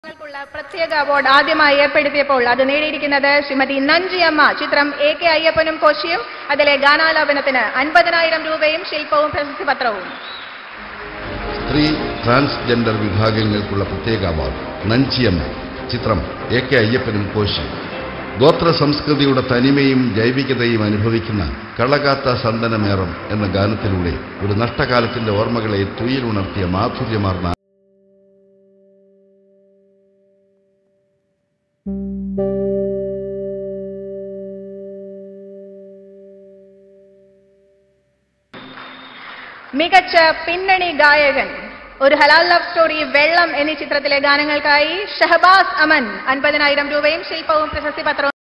ുള്ള പ്രത്യേക അവാർഡ് ആദ്യമായി ഏർപ്പെടുത്തിയപ്പോൾ അത് നേടിയിരിക്കുന്നത് ശ്രീമതി നഞ്ചിയമ്മ ചിത്രം എ കെ അയ്യപ്പനും കോശിയും അതിലെ ഗാനാലാപനത്തിന് അൻപതിനായിരം രൂപയും ശില്പവും പ്രശസ്തി പത്രവും സ്ത്രീ ട്രാൻസ്ജെൻഡർ വിഭാഗങ്ങൾക്കുള്ള പ്രത്യേക അവാർഡ് നഞ്ചിയമ്മ ചിത്രം എ കെ അയ്യപ്പനും കോശി ഗോത്ര സംസ്കൃതിയുടെ തനിമയും ജൈവികതയും അനുഭവിക്കുന്ന കളകാത്ത സന്തനമേറം എന്ന ഗാനത്തിലൂടെ ഒരു നഷ്ടകാലത്തിന്റെ ഓർമ്മകളെ തുയിലുണർത്തിയ മാധുര്യമാർന്ന മികച്ച പിന്നണി ഗായകൻ ഒരു ഹലാൽ ലവ് സ്റ്റോറി വെള്ളം എന്നീ ചിത്രത്തിലെ ഗാനങ്ങൾക്കായി ഷഹബാസ് അമൻ അൻപതിനായിരം രൂപയും ശില്പവും പ്രശസ്തി പത്രവും